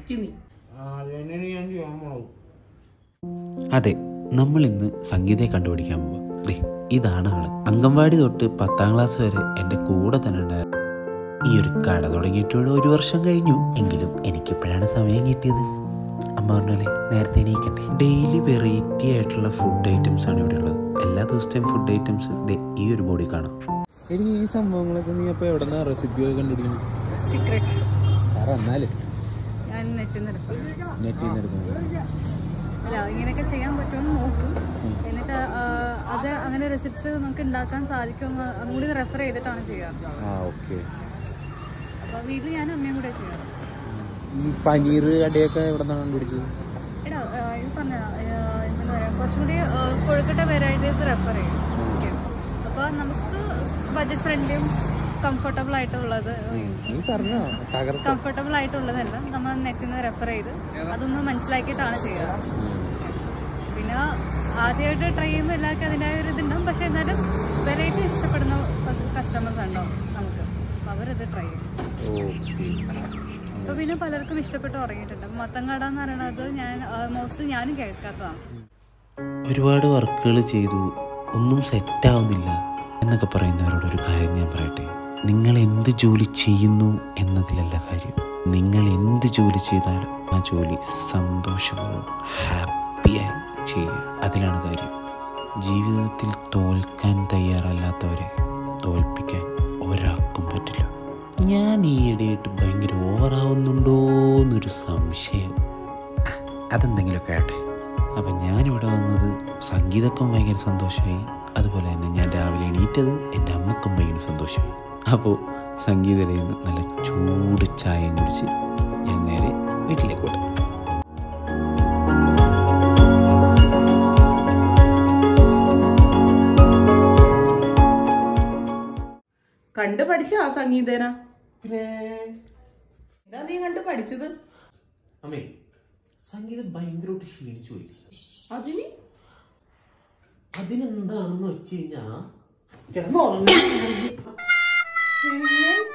നീ അത് തന്നെയാണ് ഞാൻ ചെയ്യാൻ പോണത് അതെ നമ്മൾ ഇന്ന് സംഗീതയെ കണ്ടുപിടിക്കാൻ പോവാം ദേ ഇതാണ് ആള് അംഗൻവാടി തൊട്ട് പത്താം ക്ലാസ് വരെ എൻ്റെ കൂടെ തന്നെ ഉണ്ടായിരുന്നു ഈ ഒരു കട തുടങ്ങിയിട്ട് ഇവിടെ ഒരു വർഷം കഴിഞ്ഞു എങ്കിലും എനിക്കിപ്പോഴാണ് സമയം കിട്ടിയത് അമ്മ പറഞ്ഞല്ലേ നേരത്തെ എണീക്കണ്ടേ ഡെയിലി വെറൈറ്റി ആയിട്ടുള്ള ഫുഡ് ഐറ്റംസ് ആണ് ഇവിടെ ഉള്ളത് എല്ലാ ദിവസത്തെയും ഫുഡ് ഐറ്റംസ് ഈ ഒരു ബോഡി കാണാം എനിക്ക് ഈ സംഭവങ്ങളൊക്കെ നീ അപ്പൊ എവിടെ നിന്നാ റെസിപ്പി ഒക്കെ കണ്ടുപിടിക്കുന്നത് സീക്രട്ട് സാറേ എന്നാലും ഞാൻ നെറ്റിൽ നിന്ന് എടുക്കും നെറ്റിൽ നിന്ന് എടുക്കുന്നത് അല്ല ഇങ്ങനെയൊക്കെ ചെയ്യാൻ പറ്റുമെന്ന് നോക്കും എന്നിട്ട് ആ, അത് അങ്ങനെ റെസിപ്റ്റ്സ് നമുക്ക് ഉണ്ടാക്കാൻ സാധിക്കുമെന്ന് അതും കൂടി റെഫർ ചെയ്തിട്ടാണ് ചെയ്യാറ് ആ ഓക്കെ അപ്പോൾ വീട്ടിൽ ഞാനും അമ്മയും കൂടെ ചെയ്യാറ് ഈ പനീർ കടയൊക്കെ എവിടെ നിന്നാണ് കണ്ടുപിടിച്ചത് എടാ ആ, ഇത് പറഞ്ഞ എന്താ പറയുക കുറച്ചും കൂടി ആ, കൊഴുക്കട്ട വെറൈറ്റീസ് റെഫർ ചെയ്യും ഓക്കെ അപ്പോൾ നമുക്ക് ബജറ്റ് ഫ്രണ്ട്ലിയും കംഫർട്ടബിൾ ആയിട്ടുള്ളത് നീ പറഞ്ഞോ തകർത്ത് കംഫർട്ടബിൾ ആയിട്ടുള്ളതെല്ലാം നമ്മൾ നെറ്റിൽ നിന്ന് റെഫർ ചെയ്ത് അതൊന്ന് മനസ്സിലാക്കിയിട്ടാണ് ചെയ്യാറ് പിന്നെ ആദ്യമായിട്ട് ട്രൈ ചെയ്യുമ്പോൾ എല്ലാവർക്കും അതിൻ്റെതായ ഒരു ഇതുണ്ടാവും പക്ഷെ എന്നാലും വെറൈറ്റി ഇഷ്ടപ്പെടുന്ന കസ്റ്റമേഴ്സ് ഉണ്ടാവും നമുക്ക് അപ്പോൾ അവരത് ട്രൈ ചെയ്യും ഓക്കെ അപ്പോൾ പിന്നെ പലർക്കും ഇഷ്ടപ്പെട്ട് തുടങ്ങിയിട്ടുണ്ട് മത്തങ്ങാട എന്ന് പറയുന്നത് ഞാൻ മോസ്റ്റ്ലി ഞാനും കേൾക്കാത്തതാണ് ഒരുപാട് വർക്കുകൾ ചെയ്തു ഒന്നും സെറ്റാവുന്നില്ല എന്നൊക്കെ പറയുന്നവരോട് ഒരു കാര്യം ഞാൻ പറയട്ടെ നിങ്ങൾ എന്ത് ജോലി ചെയ്യുന്നു എന്നതിലല്ല കാര്യം നിങ്ങൾ എന്ത് ജോലി ചെയ്താലും ആ ജോലി സന്തോഷപൂർവ്വം ഹാപ്പിയായി ചെയ്യുക അതിലാണ് കാര്യം ജീവിതത്തിൽ തോൽക്കാൻ തയ്യാറല്ലാത്തവരെ തോൽപ്പിക്കാൻ ഒരാൾക്കും പറ്റില്ല ഞാൻ ഈയിടെയായിട്ട് ഭയങ്കര ഓവറാവുന്നുണ്ടോ എന്നൊരു സംശയം ആ, അതെന്തെങ്കിലുമൊക്കെ ആട്ടെ അപ്പം ഞാനിവിടെ വന്നത് സംഗീതക്കും ഭയങ്കര സന്തോഷമായി അതുപോലെ തന്നെ ഞാൻ രാവിലെ എണീറ്റത് എൻ്റെ അമ്മക്കും ഭയങ്കര സന്തോഷമായി അപ്പോൾ സംഗീതയിൽ നിന്ന് നല്ല ചൂട് ചായയും കുടിച്ച് ഞാൻ നേരെ വീട്ടിലേക്ക് വിടാം കണ്ടു പഠിച്ച ആ സംഗീതേന എന്താ നീ കണ്ട് പഠിച്ചത് അമ്മേ സംഗീതം ഭയങ്കരമായിട്ട് ക്ഷീണിച്ചു പോയി അതിന് അതിനെന്താണെന്ന് വെച്ച് കഴിഞ്ഞാ കിടന്നുറങ്ങി